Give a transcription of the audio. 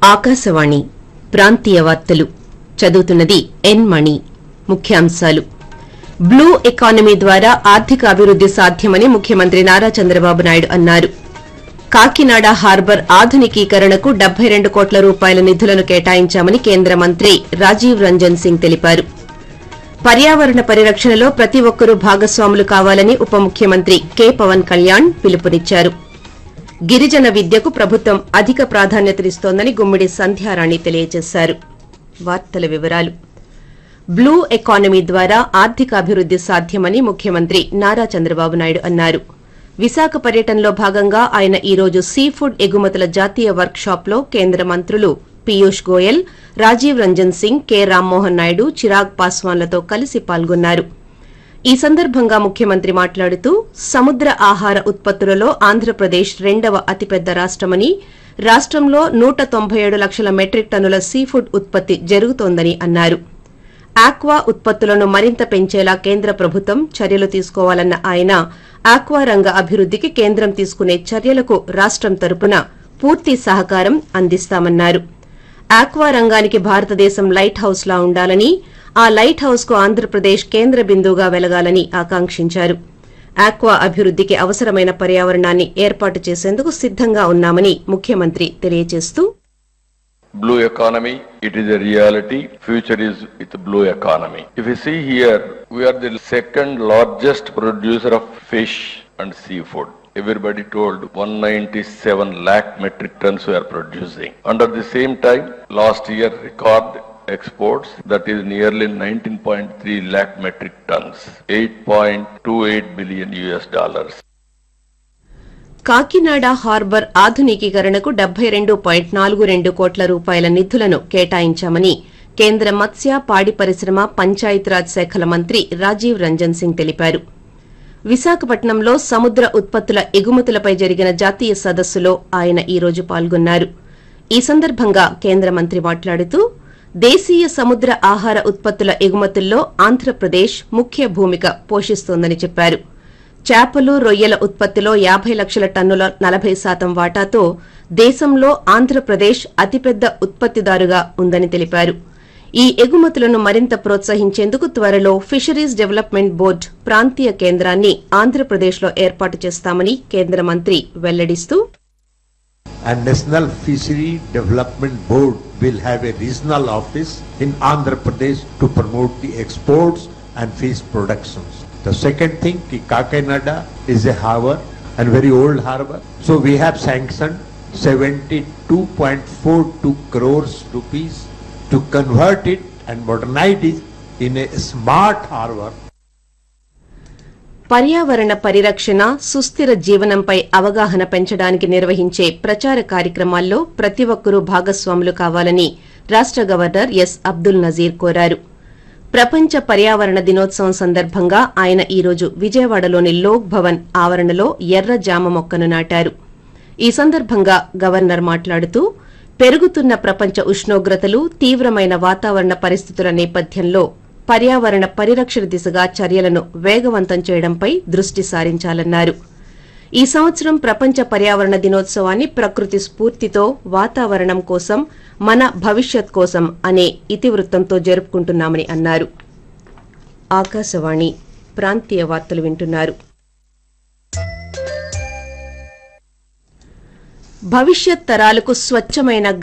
ఆకాశవాణి ప్రాంతీయ వార్తలు చదువుతున్నది ఎన్ మణి ముఖ్యాంశాలు బ్లూ ఎకానమీ ద్వారా ఆర్థిక అభివృద్ది సాధ్యమని ముఖ్యమంత్రి నారా చంద్రబాబు నాయుడు అన్నారు కాకినాడ హార్బర్ ఆధునికీకరణకు డెబ్బై రెండు కోట్ల రూపాయల నిధులను కేటాయించామని కేంద్ర మంత్రి రాజీవ్ రంజన్ సింగ్ తెలిపారు పర్యావరణ పరిరక్షణలో ప్రతి ఒక్కరూ భాగస్వాములు కావాలని ఉప ముఖ్యమంత్రి కె పవన్ కళ్యాణ్ పిలుపునిచ్చారు గిరిజన విద్యకు ప్రభుత్వం అధిక ప్రాధాన్యతనిస్తోందని గుమ్మిడి సంధ్యారాణి తెలియజేశారు వార్తల వివరాలు బ్లూ ఎకానమీ ద్వారా ఆర్థిక అభివృద్ది సాధ్యమని ముఖ్యమంత్రి నారా చంద్రబాబు నాయుడు అన్నారు విశాఖ పర్యటనలో భాగంగా ఆయన ఈ రోజు సీ ఫుడ్ ఎగుమతుల జాతీయ వర్క్ షాప్ లో కేంద్ర మంత్రులు పీయూష్ గోయల్ రాజీవ్ రంజన్ సింగ్ కె రామ్మోహన్ నాయుడు చిరాగ్ పాస్వాన్లతో కలిసి పాల్గొన్నారు ఈ సందర్భంగా ముఖ్యమంత్రి మాట్లాడుతూ సముద్ర ఆహార ఉత్పత్తులలో ఆంధ్రప్రదేశ్ రెండవ అతిపెద్ద రాష్టమని రాష్టంలో నూట తొంభై ఏడు లక్షల మెట్రిక్ టన్నుల సీ ఫుడ్ ఉత్పత్తి జరుగుతోందని అన్నారు ఆక్వా ఉత్పత్తులను మరింత పెంచేలా కేంద్ర ప్రభుత్వం చర్యలు తీసుకోవాలన్న ఆయన ఆక్వా రంగ అభివృద్దికి కేంద్రం తీసుకునే చర్యలకు రాష్టం తరపున పూర్తి సహకారం అందిస్తామన్నారు ఆక్వా రంగానికి భారతదేశం లైట్ హౌస్ లా ఉండాలని ఆ లైట్ హౌస్ కు ఆంధ్రప్రదేశ్ కేంద్ర బిందువుగా వెలగాలని ఆకాంక్షించారు ఆక్వా అభివృద్దికి అవసరమైన పర్యావరణాన్ని ఏర్పాటు చేసేందుకు సిద్దంగా ఉన్నామని ముఖ్యమంత్రి తెలియజేస్తూ blue economy it is a reality future is with blue economy if you see here we are the second largest producer of fish and seafood everybody told 197 lakh metric tons we are producing under the same time last year record exports that is nearly 19.3 lakh metric tons 8.28 billion us dollars Kakinada harbour ఆధునికీకరణకు డెబ్బై రెండు point నాలుగు రెండు కోట్ల రూపాయల నిధులను కేటాయించామని కేంద్ర మత్స్య పాడి పరిశ్రమ పంచాయతీరాజ్ శాఖల మంత్రి రాజీవ్ రంజన్ సింగ్ తెలిపారు విశాఖపట్నంలో సముద్ర ఉత్పత్తుల ఎగుమతులపై జరిగిన జాతీయ సదస్సులో ఆయన ఈ రోజు పాల్గొన్నారు ఈ సందర్భంగా కేంద్ర మంత్రి మాట్లాడుతూ దేశీయ సముద్ర ఆహార ఉత్పత్తుల ఎగుమతుల్లో ఆంధ్రప్రదేశ్ ముఖ్య భూమిక పోషిస్తోందని చెప్పారు చేపలు రొయ్యల ఉత్పత్తిలో యాభై లక్షల టన్నుల నలభై శాతం వాటాతో దేశంలో ఆంధ్రప్రదేశ్ అతిపెద్ద ఉత్పత్తిదారుగా ఉందని తెలిపారు ఈ ఎగుమతులను మరింత ప్రోత్సహించేందుకు త్వరలో ఫిషరీస్ డెవలప్మెంట్ బోర్డు ప్రాంతీయ కేంద్రాన్ని ఆంధ్రప్రదేశ్లో ఏర్పాటు చేస్తామని కేంద్ర మంత్రి వెల్లడిస్తూ and National Fishery Development Board will have a regional office in Andhra Pradesh to promote the exports and fish productions. The second thing, ki Kakinada is a harbor and very old harbor. So we have sanctioned 72.42 crores rupees to convert it and modernize it in a smart harbor పర్యావరణ పరిరక్షణ సుస్థిర జీవనంపై అవగాహన పెంచడానికి నిర్వహించే ప్రచార కార్యక్రమాల్లో ప్రతి ఒక్కరూ భాగస్వాములు కావాలని రాష్ట గవర్నర్ ఎస్ అబ్దుల్ నజీర్ కోరారు ప్రపంచ పర్యావరణ దినోత్సవం సందర్భంగా ఆయన ఈ రోజు విజయవాడలోని లోక్ భవన్ ఆవరణలో ఎర్ర జామ మొక్కను నాటారు ఈ సందర్భంగా గవర్నర్ మాట్లాడుతూ పెరుగుతున్న ప్రపంచ ఉష్ణోగ్రతలు తీవ్రమైన వాతావరణ పరిస్థితుల నేపథ్యంలో పర్యావరణ పరిరక్షణ దిశగా చర్యలను వేగవంతం చేయడంపై దృష్టి సారించాలన్నారు ఈ సంవత్సరం ప్రపంచ పర్యావరణ దినోత్సవాన్ని ప్రకృతి స్ఫూర్తితో వాతావరణం కోసం మన భవిష్యత్ కోసం అనే ఇతివృత్తంతో జరుపుకుంటున్నామని అన్నారు ఆకాశవాణి ప్రాంతీయ వార్తలు వింటున్నారు భవిష్యత్ తరాలకు స్వచ్ఛమైన